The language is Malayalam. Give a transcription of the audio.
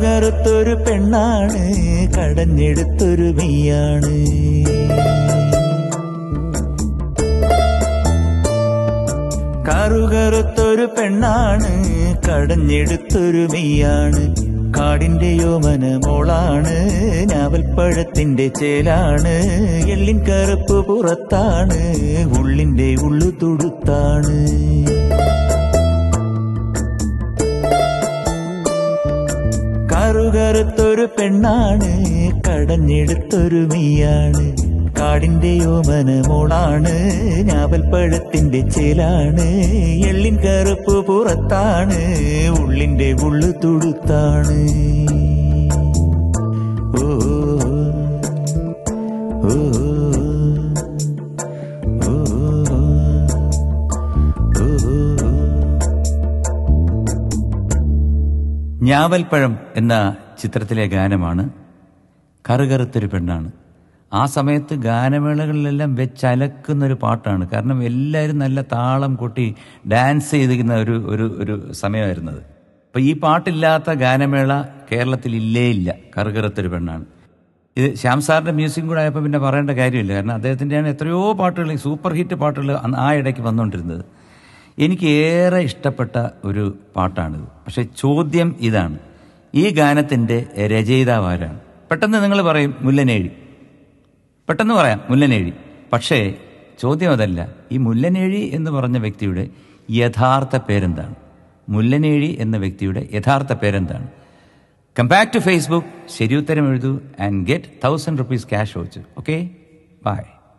കറുകറുത്തൊരു പെണ്ണാണ് കടഞ്ഞെടുത്തൊരു മെയ്യാണ് കറുകറുത്തൊരു പെണ്ണാണ് കടഞ്ഞെടുത്തൊരു മെയ്യാണ് കാടിന്റെയോ മനമോളാണ് ഞാവൽപ്പഴത്തിന്റെ ചേലാണ് എള്ളിൻ കറുപ്പ് പുറത്താണ് ഉള്ളിന്റെ ഉള്ളു തുടുത്താണ് കറുകറുത്തൊരു പെണ്ണാണ് കടഞ്ഞെടുത്തൊരു മെയ്യാണ് കാടിന്റെയോ മനമോളാണ് ഞാവൽപ്പഴത്തിന്റെ ചേലാണ് എള്ളിൻ കറുപ്പ് പുറത്താണ് ഉള്ളിന്റെ ഉള്ളു തുടുത്താണ് ഓ ഓ ഓ ഓ ഞാവൽപ്പഴം എന്ന ചിത്രത്തിലെ ഗാനമാണ് കറുകറുത്തൊരു പെണ്ണാണ് ആ സമയത്ത് ഗാനമേളകളിലെല്ലാം വെച്ചലക്കുന്ന ഒരു പാട്ടാണ് കാരണം എല്ലാവരും നല്ല താളം കൊട്ടി ഡാൻസ് ചെയ്തിരിക്കുന്ന ഒരു ഒരു ഒരു സമയമായിരുന്നത് അപ്പോൾ ഈ പാട്ടില്ലാത്ത ഗാനമേള കേരളത്തിൽ ഇല്ലേ ഇല്ല കറുകറുത്തൊരു പെണ്ണാണ് ഇത് ശ്യാം സാറിന്റെ മ്യൂസിക് കൂടെ ആയപ്പോൾ പിന്നെ പറയേണ്ട കാര്യമില്ല കാരണം അദ്ദേഹത്തിൻ്റെയാണ് എത്രയോ പാട്ടുകൾ ഈ സൂപ്പർ ഹിറ്റ് പാട്ടുകൾ അന്ന് ആ ഇടയ്ക്ക് വന്നുകൊണ്ടിരുന്നത് എനിക്ക് ഏറെ ഇഷ്ടപ്പെട്ട ഒരു പാട്ടാണിത് പക്ഷെ ചോദ്യം ഇതാണ് ഈ ഗാനത്തിൻ്റെ രചയിതാവ് ആരാണ് പെട്ടെന്ന് നിങ്ങൾ പറയും മുല്ലനേഴി പെട്ടെന്ന് പറയാം മുല്ലനേഴി പക്ഷേ ചോദ്യം അതല്ല ഈ മുല്ലനേഴി എന്ന് പറഞ്ഞ വ്യക്തിയുടെ യഥാർത്ഥ പേരെന്താണ് മുല്ലനേഴി എന്ന വ്യക്തിയുടെ യഥാർത്ഥ പേരെന്താണ് കം ബാക്ക് ടു ഫേസ്ബുക്ക് ശരിയുത്തരം എഴുതൂ and get thousand rupees cash watch okay by